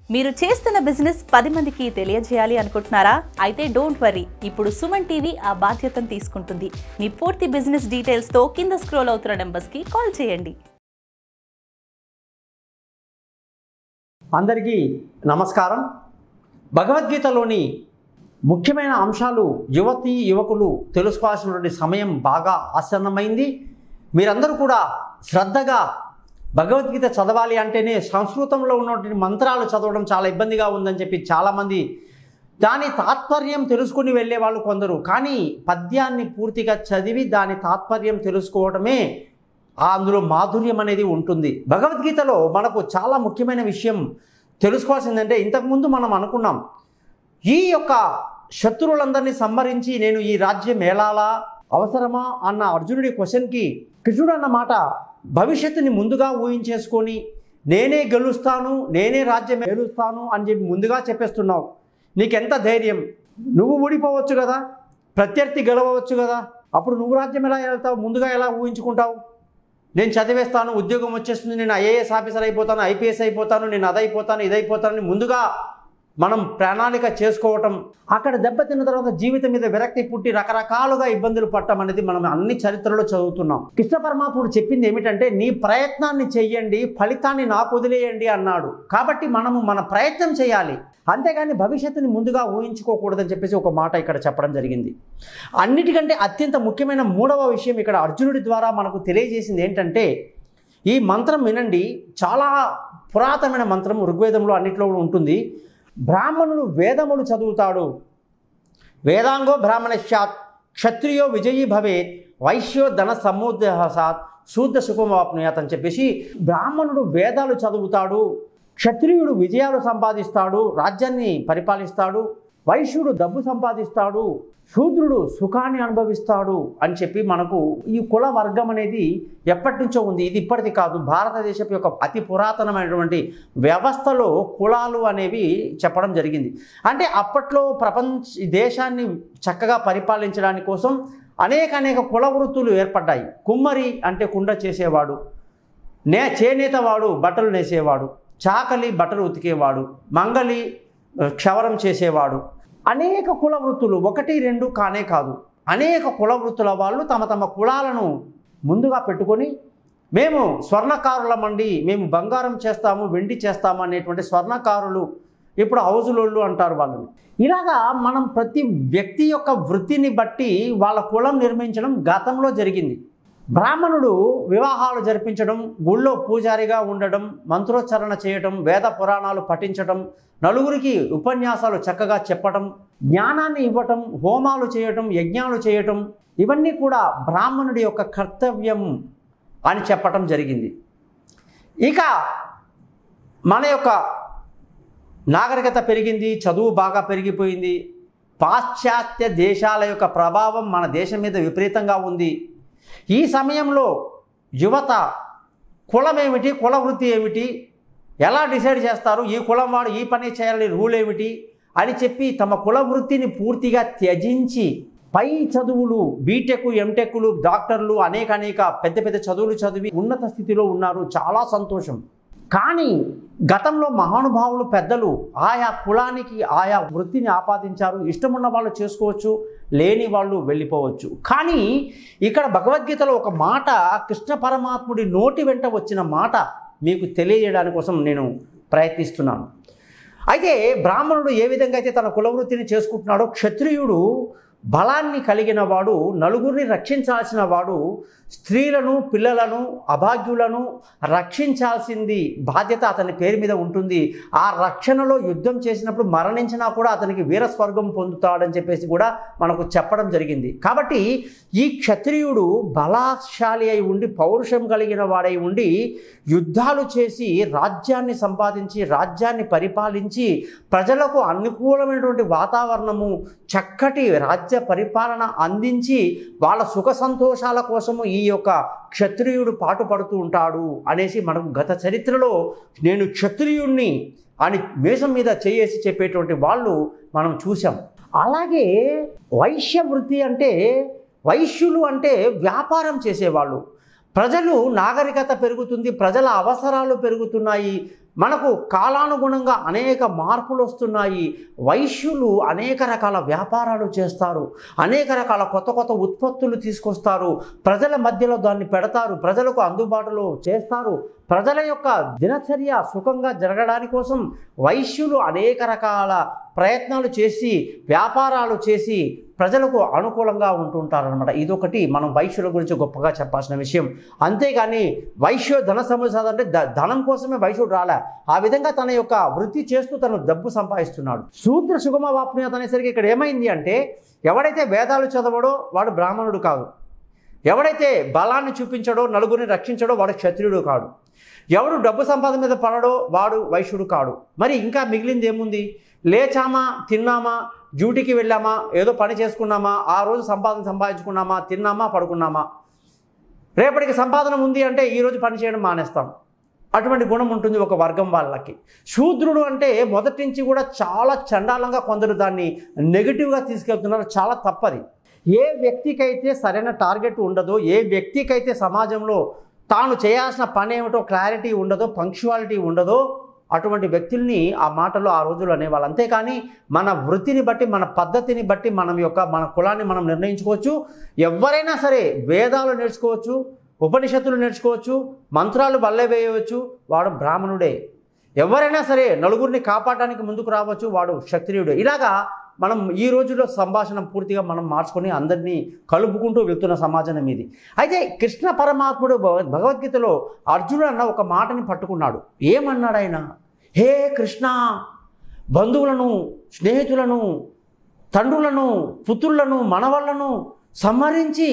మీరు చేస్తున్న బిజినెస్ పది మందికి తెలియజేయాలి అనుకుంటున్నారా అయితే డోంట్ వరీ ఇప్పుడు సుమన్ టీవీ ఆ బాధ్యతను తీసుకుంటుంది మీ పూర్తి బిజినెస్ డీటెయిల్స్తో కింద స్క్రోల్ అవుతున్న నెంబర్స్కి కాల్ చేయండి అందరికీ నమస్కారం భగవద్గీతలోని ముఖ్యమైన అంశాలు యువతి యువకులు తెలుసుకోవాల్సినటువంటి సమయం బాగా ఆసన్నమైంది మీరందరూ కూడా శ్రద్ధగా భగవద్గీత చదవాలి అంటేనే సంస్కృతంలో ఉన్నటువంటి మంత్రాలు చదవడం చాలా ఇబ్బందిగా ఉందని చెప్పి చాలామంది దాని తాత్పర్యం తెలుసుకుని వెళ్ళే వాళ్ళు కొందరు కానీ పద్యాన్ని పూర్తిగా చదివి దాని తాత్పర్యం తెలుసుకోవడమే ఆ అందులో మాధుర్యం అనేది ఉంటుంది భగవద్గీతలో మనకు చాలా ముఖ్యమైన విషయం తెలుసుకోవాల్సిందంటే ఇంతకుముందు మనం అనుకున్నాం ఈ యొక్క శత్రువులందరినీ సంహరించి నేను ఈ రాజ్యం ఏలాలా అవసరమా అన్న అర్జునుడి క్వశ్చన్కి కృష్ణుడు అన్న మాట భవిష్యత్తుని ముందుగా ఊహించేసుకొని నేనే గెలుస్తాను నేనే రాజ్యం గెలుస్తాను అని చెప్పి ముందుగా చెప్పేస్తున్నావు నీకెంత ధైర్యం నువ్వు ఊడిపోవచ్చు కదా ప్రత్యర్థి గెలవచ్చు కదా అప్పుడు నువ్వు రాజ్యం ఎలా వెళ్తావు ముందుగా ఎలా ఊహించుకుంటావు నేను చదివేస్తాను ఉద్యోగం వచ్చేస్తుంది నేను ఐఏఎస్ ఆఫీసర్ అయిపోతాను ఐపీఎస్ అయిపోతాను నేను అదైపోతాను ఇదైపోతానని ముందుగా మనం ప్రణాళిక చేసుకోవటం అక్కడ దెబ్బతిన్న తర్వాత జీవితం మీద విరక్తి పుట్టి రకరకాలుగా ఇబ్బందులు పడటం అనేది మనం అన్ని చరిత్రలో చదువుతున్నాం కృష్ణ పరమాత్ముడు చెప్పింది ఏమిటంటే నీ ప్రయత్నాన్ని చెయ్యండి ఫలితాన్ని నాకు వదిలేయండి అన్నాడు కాబట్టి మనము మన ప్రయత్నం చేయాలి అంతేగాని భవిష్యత్తుని ముందుగా ఊహించుకోకూడదని చెప్పేసి ఒక మాట ఇక్కడ చెప్పడం జరిగింది అన్నిటికంటే అత్యంత ముఖ్యమైన మూడవ విషయం ఇక్కడ అర్జునుడి ద్వారా మనకు తెలియజేసింది ఏంటంటే ఈ మంత్రం వినండి చాలా పురాతనమైన మంత్రం ఋగ్వేదంలో అన్నిట్లో కూడా ఉంటుంది బ్రాహ్మణుడు వేదములు చదువుతాడు వేదాంగో బ్రాహ్మణశ్చాత్ క్షత్రియో విజయీ భవేత్ వైశ్యో ధన సముద్రసాత్ శూద్ర సుఖమాప్నుయాత్ అని చెప్పేసి బ్రాహ్మణుడు వేదాలు చదువుతాడు క్షత్రియుడు విజయాలు సంపాదిస్తాడు రాజ్యాన్ని పరిపాలిస్తాడు వైశ్యుడు డబ్బు సంపాదిస్తాడు శూద్రుడు సుఖాన్ని అనుభవిస్తాడు అని చెప్పి మనకు ఈ కుల వర్గం అనేది ఎప్పటి నుంచో ఉంది ఇది ఇప్పటిది కాదు భారతదేశం యొక్క అతి పురాతనమైనటువంటి వ్యవస్థలో కులాలు అనేవి చెప్పడం జరిగింది అంటే అప్పట్లో ప్రపంచ ఈ దేశాన్ని చక్కగా పరిపాలించడానికి కోసం అనేక అనేక కుల వృత్తులు ఏర్పడ్డాయి కుమ్మరి అంటే కుండ చేసేవాడు నే చేనేతవాడు బట్టలు నేసేవాడు చాకలి బట్టలు ఉతికేవాడు మంగలి ఆ, క్షవరం చేసేవాడు అనేక కుల వృత్తులు ఒకటి రెండు కానే కాదు అనేక కుల వృత్తుల వాళ్ళు తమ తమ కులాలను ముందుగా పెట్టుకొని మేము స్వర్ణకారులమండి మేము బంగారం చేస్తాము వెండి చేస్తాము అనేటువంటి స్వర్ణకారులు ఇప్పుడు హౌజులోళ్ళు అంటారు వాళ్ళని ఇలాగా మనం ప్రతి వ్యక్తి యొక్క వృత్తిని బట్టి వాళ్ళ కులం నిర్మించడం గతంలో జరిగింది బ్రాహ్మణుడు వివాహాలు జరిపించడం గుళ్ళో పూజారిగా ఉండడం మంత్రోచ్చరణ చేయటం వేద పురాణాలు పఠించటం నలుగురికి ఉపన్యాసాలు చక్కగా చెప్పటం జ్ఞానాన్ని ఇవ్వటం హోమాలు చేయటం యజ్ఞాలు చేయటం ఇవన్నీ కూడా బ్రాహ్మణుడి యొక్క కర్తవ్యం అని చెప్పటం జరిగింది ఇక మన యొక్క నాగరికత పెరిగింది చదువు బాగా పెరిగిపోయింది పాశ్చాత్య దేశాల యొక్క ప్రభావం మన దేశం మీద విపరీతంగా ఉంది ఈ సమయంలో యువత కులం ఏమిటి కుల వృత్తి ఏమిటి ఎలా డిసైడ్ చేస్తారు ఈ కులం వాడు ఈ పని చేయాలని రూల్ ఏమిటి అని చెప్పి తమ కుల వృత్తిని పూర్తిగా త్యజించి పై చదువులు బీటెక్ ఎంటెక్లు డాక్టర్లు అనేక అనేక పెద్ద పెద్ద చదువులు చదివి ఉన్నత స్థితిలో ఉన్నారు చాలా సంతోషం కానీ గతంలో మహానుభావులు పెద్దలు ఆయా కులానికి ఆయా వృత్తిని ఆపాదించారు ఇష్టమున్న వాళ్ళు చేసుకోవచ్చు లేని వాళ్ళు వెళ్ళిపోవచ్చు కానీ ఇక్కడ భగవద్గీతలో ఒక మాట కృష్ణ పరమాత్ముడి నోటి వెంట వచ్చిన మాట మీకు తెలియజేయడానికి కోసం నేను ప్రయత్నిస్తున్నాను అయితే బ్రాహ్మణుడు ఏ విధంగా అయితే తన కులవృత్తిని చేసుకుంటున్నాడో క్షత్రియుడు బలాన్ని కలిగిన వాడు నలుగురిని రక్షించాల్సిన వాడు స్త్రీలను పిల్లలను అభాగ్యులను రక్షించాల్సింది బాధ్యత అతని పేరు మీద ఉంటుంది ఆ రక్షణలో యుద్ధం చేసినప్పుడు మరణించినా కూడా అతనికి వీరస్వర్గం పొందుతాడని చెప్పేసి కూడా మనకు చెప్పడం జరిగింది కాబట్టి ఈ క్షత్రియుడు బలాశాలి అయి ఉండి పౌరుషం కలిగిన వాడై ఉండి యుద్ధాలు చేసి రాజ్యాన్ని సంపాదించి రాజ్యాన్ని పరిపాలించి ప్రజలకు అనుకూలమైనటువంటి వాతావరణము చక్కటి రాజ్య పరిపాలన అందించి వాళ్ళ సుఖ సంతోషాల కోసము ఈ యొక్క క్షత్రియుడు పాటుపడుతూ ఉంటాడు అనేసి మనకు గత చరిత్రలో నేను క్షత్రియుణ్ణి అని మేషం మీద చేయేసి చెప్పేటువంటి వాళ్ళు మనం చూసాం అలాగే వైశ్య వృత్తి అంటే వైశ్యులు అంటే వ్యాపారం చేసేవాళ్ళు ప్రజలు నాగరికత పెరుగుతుంది ప్రజల అవసరాలు పెరుగుతున్నాయి మనకు కాలానుగుణంగా అనేక మార్పులు వస్తున్నాయి వైశ్యులు అనేక రకాల వ్యాపారాలు చేస్తారు అనేక రకాల కొత్త కొత్త ఉత్పత్తులు తీసుకొస్తారు ప్రజల మధ్యలో దాన్ని పెడతారు ప్రజలకు అందుబాటులో చేస్తారు ప్రజల యొక్క దినచర్య సుఖంగా జరగడానికి కోసం వైశ్యులు అనేక రకాల ప్రయత్నాలు చేసి వ్యాపారాలు చేసి ప్రజలకు అనుకూలంగా ఉంటుంటారనమాట ఇదొకటి మనం వైశ్యుల గురించి గొప్పగా చెప్పాల్సిన విషయం అంతేగాని వైశ్య ధన సమస్య అంటే ద- ధనం కోసమే వైశ్యుడు రాలే ఆ విధంగా తన యొక్క వృత్తి చేస్తూ తను డబ్బు సంపాదిస్తున్నాడు శూద్ర సుగమ వాప్నియత అనేసరికి ఇక్కడ ఏమైంది అంటే ఎవడైతే వేదాలు చదవడో వాడు బ్రాహ్మణుడు కాదు ఎవడైతే బలాన్ని చూపించడో నలుగురిని రక్షించడో వాడు క్షత్రియుడు కాడు ఎవడు డబ్బు సంపాదన మీద పడడో వాడు వైశ్యుడు కాడు మరి ఇంకా మిగిలింది ఏముంది లేచామా తిన్నామా డ్యూటీకి వెళ్ళామా ఏదో పని చేసుకున్నామా ఆ రోజు సంపాదన సంపాదించుకున్నామా తిన్నామా పడుకున్నామా రేపటికి సంపాదన ఉంది అంటే ఈరోజు పని చేయడం మానేస్తాం అటువంటి గుణం ఉంటుంది ఒక వర్గం వాళ్ళకి శూద్రుడు అంటే మొదటి నుంచి కూడా చాలా చండాలంగా కొందరు దాన్ని నెగిటివ్గా తీసుకెళ్తున్నారు చాలా తప్పది ఏ వ్యక్తికైతే సరైన టార్గెట్ ఉండదో ఏ వ్యక్తికైతే సమాజంలో తాను చేయాల్సిన పని ఏమిటో క్లారిటీ ఉండదో పంక్చువాలిటీ ఉండదో అటువంటి వ్యక్తుల్ని ఆ మాటలు ఆ రోజులు అనేవాళ్ళు అంతేకాని మన వృత్తిని బట్టి మన పద్ధతిని బట్టి మనం యొక్క మన కులాన్ని మనం నిర్ణయించుకోవచ్చు ఎవరైనా సరే వేదాలు నేర్చుకోవచ్చు ఉపనిషత్తులు నేర్చుకోవచ్చు మంత్రాలు వల్లే వేయవచ్చు వాడు బ్రాహ్మణుడే ఎవరైనా సరే నలుగురిని కాపాడడానికి ముందుకు రావచ్చు వాడు క్షత్రియుడే ఇలాగా మనం ఈ రోజుల్లో సంభాషణ పూర్తిగా మనం మార్చుకొని అందరినీ కలుపుకుంటూ వెళ్తున్న సమాజం ఇది అయితే కృష్ణ పరమాత్ముడు భగవద్- భగవద్గీతలో అర్జునుడు అన్న ఒక మాటని పట్టుకున్నాడు ఏమన్నాడు ఆయన హే కృష్ణ బంధువులను స్నేహితులను తండ్రులను పుత్రులను మనవళ్లను సంహరించి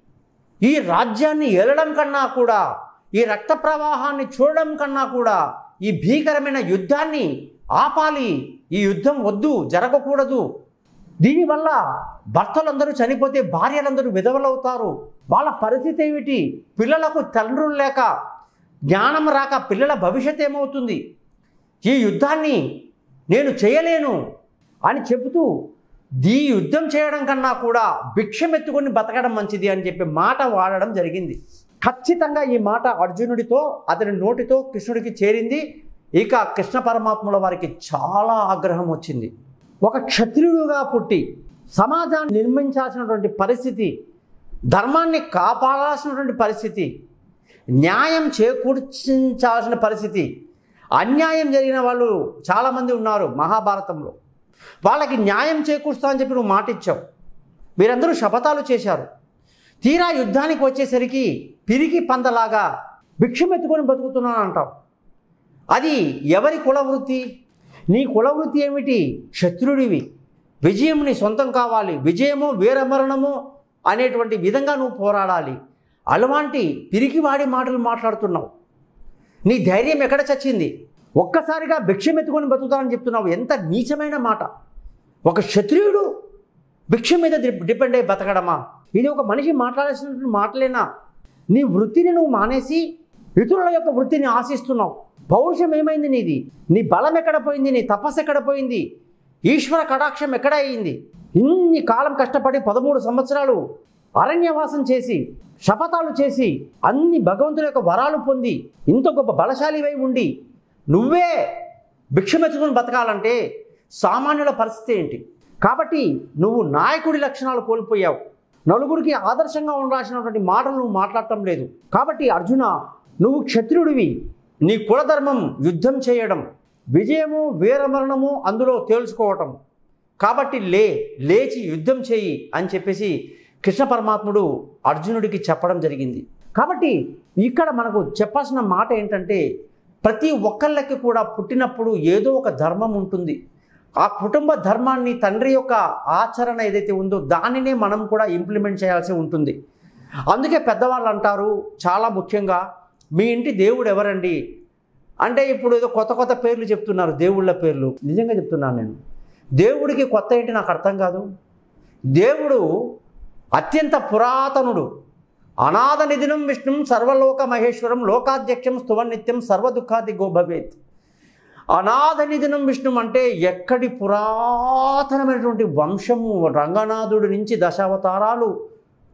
ఈ రాజ్యాన్ని ఏలడం కన్నా కూడా ఈ రక్త ప్రవాహాన్ని చూడడం కన్నా కూడా ఈ భీకరమైన యుద్ధాన్ని ఆపాలి ఈ యుద్ధం వద్దు జరగకూడదు దీనివల్ల భర్తలందరూ చనిపోతే భార్యలందరూ విధవలవుతారు వాళ్ళ పరిస్థితి ఏమిటి పిల్లలకు తండ్రులు లేక జ్ఞానం రాక పిల్లల భవిష్యత్ ఏమవుతుంది ఈ యుద్ధాన్ని నేను చేయలేను అని చెబుతూ ఈ యుద్ధం చేయడం కన్నా కూడా భిక్షం ఎత్తుకొని బతకడం మంచిది అని చెప్పి మాట వాడడం జరిగింది ఖచ్చితంగా ఈ మాట అర్జునుడితో అతని నోటితో కృష్ణుడికి చేరింది ఇక కృష్ణ పరమాత్ముల వారికి చాలా ఆగ్రహం వచ్చింది ఒక క్షత్రియుడుగా పుట్టి సమాజాన్ని నిర్మించాల్సినటువంటి పరిస్థితి ధర్మాన్ని కాపాడాల్సినటువంటి పరిస్థితి న్యాయం చేకూర్చాల్సిన పరిస్థితి అన్యాయం జరిగిన వాళ్ళు చాలామంది ఉన్నారు మహాభారతంలో వాళ్ళకి న్యాయం చేకూరుస్తా అని చెప్పి నువ్వు మాట ఇచ్చావు మీరందరూ శపథాలు చేశారు తీరా యుద్ధానికి వచ్చేసరికి పిరికి పందలాగా భిక్షమెత్తుకొని బతుకుతున్నాను అంటావు అది ఎవరి కులవృత్తి నీ కులవృత్తి ఏమిటి శత్రుడివి విజయం నీ సొంతం కావాలి విజయమో వీరమరణమో అనేటువంటి విధంగా నువ్వు పోరాడాలి అలాంటి పిరికివాడి మాటలు మాట్లాడుతున్నావు నీ ధైర్యం ఎక్కడ చచ్చింది ఒక్కసారిగా భిక్షం ఎత్తుకొని బతుకుతానని చెప్తున్నావు ఎంత నీచమైన మాట ఒక క్షత్రియుడు భిక్ష మీద డి- డిపెండ్ అయ్యి బతకడమా ఇది ఒక మనిషి మాట్లాడాల్సినటువంటి మాటలేనా నీ వృత్తిని నువ్వు మానేసి ఇతరుల యొక్క వృత్తిని ఆశిస్తున్నావు పౌరుషం ఏమైంది నీది నీ బలం ఎక్కడ పోయింది నీ తపస్సు ఎక్కడ పోయింది ఈశ్వర కటాక్షం ఎక్కడ అయింది ఇన్ని కాలం కష్టపడి పదమూడు సంవత్సరాలు అరణ్యవాసం చేసి శపథాలు చేసి అన్ని భగవంతుని యొక్క వరాలు పొంది ఇంత గొప్ప బలశాలివై ఉండి నువ్వే భిక్షమెత్తుకుని బతకాలంటే సామాన్యుల పరిస్థితి ఏంటి కాబట్టి నువ్వు నాయకుడి లక్షణాలు కోల్పోయావు నలుగురికి ఆదర్శంగా ఉండాల్సినటువంటి మాటలు నువ్వు మాట్లాడటం లేదు కాబట్టి అర్జున నువ్వు క్షత్రియుడివి నీ కులధర్మం యుద్ధం చేయడం విజయము వీరమరణము అందులో తేల్చుకోవటం కాబట్టి లే లేచి యుద్ధం చేయి అని చెప్పేసి కృష్ణ పరమాత్ముడు అర్జునుడికి చెప్పడం జరిగింది కాబట్టి ఇక్కడ మనకు చెప్పాల్సిన మాట ఏంటంటే ప్రతి ఒక్కళ్ళకి కూడా పుట్టినప్పుడు ఏదో ఒక ధర్మం ఉంటుంది ఆ కుటుంబ ధర్మాన్ని తండ్రి యొక్క ఆచరణ ఏదైతే ఉందో దానినే మనం కూడా ఇంప్లిమెంట్ చేయాల్సి ఉంటుంది అందుకే పెద్దవాళ్ళు అంటారు చాలా ముఖ్యంగా మీ ఇంటి దేవుడు ఎవరండి అంటే ఇప్పుడు ఏదో కొత్త కొత్త పేర్లు చెప్తున్నారు దేవుళ్ళ పేర్లు నిజంగా చెప్తున్నాను నేను దేవుడికి కొత్త ఏంటి నాకు అర్థం కాదు దేవుడు అత్యంత పురాతనుడు అనాథ నిధినం విష్ణుం సర్వలోక మహేశ్వరం లోకాధ్యక్షం స్తువనిత్యం సర్వదుఃఖాది గోభవేత్ అనాథ నిధినం విష్ణుం అంటే ఎక్కడి పురాతనమైనటువంటి వంశము రంగనాథుడి నుంచి దశావతారాలు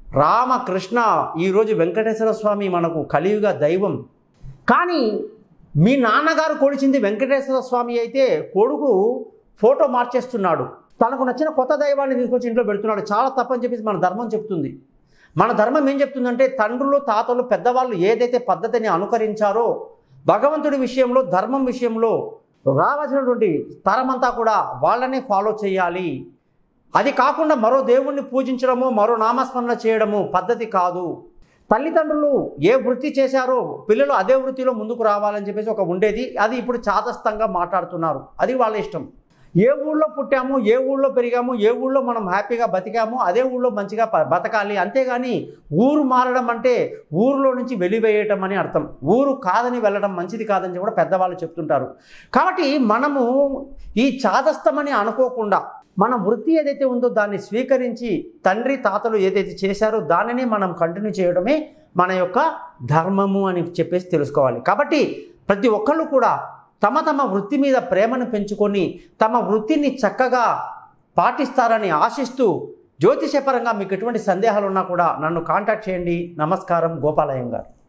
రామకృష్ణ ఈరోజు వెంకటేశ్వర స్వామి మనకు కలియుగ దైవం కానీ మీ నాన్నగారు కొలిచింది వెంకటేశ్వర స్వామి అయితే కొడుకు ఫోటో మార్చేస్తున్నాడు తనకు నచ్చిన కొత్త దైవాన్ని తీసుకొచ్చి ఇంట్లో పెడుతున్నాడు చాలా తప్పని చెప్పేసి మన ధర్మం చెప్తుంది మన ధర్మం ఏం చెప్తుందంటే తండ్రులు తాతలు పెద్దవాళ్ళు ఏదైతే పద్ధతిని అనుకరించారో భగవంతుడి విషయంలో ధర్మం విషయంలో రావాల్సినటువంటి తరమంతా కూడా వాళ్ళనే ఫాలో చేయాలి అది కాకుండా మరో దేవుణ్ణి పూజించడము మరో నామస్మరణ చేయడము పద్ధతి కాదు తల్లిదండ్రులు ఏ వృత్తి చేశారో పిల్లలు అదే వృత్తిలో ముందుకు రావాలని చెప్పేసి ఒక ఉండేది అది ఇప్పుడు చాదస్తంగా మాట్లాడుతున్నారు అది వాళ్ళ ఇష్టం ఏ ఊళ్ళో పుట్టాము ఏ ఊళ్ళో పెరిగాము ఏ ఊళ్ళో మనం హ్యాపీగా బతికాము అదే ఊళ్ళో మంచిగా ప- బతకాలి అంతేగాని ఊరు మారడం అంటే ఊరిలో నుంచి వెలివేయటం అని అర్థం ఊరు కాదని వెళ్ళడం మంచిది కాదని కూడా పెద్దవాళ్ళు చెప్తుంటారు కాబట్టి మనము ఈ చాదస్తమని అనుకోకుండా మన వృత్తి ఏదైతే ఉందో దాన్ని స్వీకరించి తండ్రి తాతలు ఏదైతే చేశారో దానిని మనం కంటిన్యూ చేయడమే మన యొక్క ధర్మము అని చెప్పేసి తెలుసుకోవాలి కాబట్టి ప్రతి ఒక్కళ్ళు కూడా తమ తమ వృత్తి మీద ప్రేమను పెంచుకొని తమ వృత్తిని చక్కగా పాటిస్తారని ఆశిస్తూ జ్యోతిషపరంగా మీకు ఎటువంటి సందేహాలు ఉన్నా కూడా నన్ను కాంటాక్ట్ చేయండి నమస్కారం గోపాలయం గారు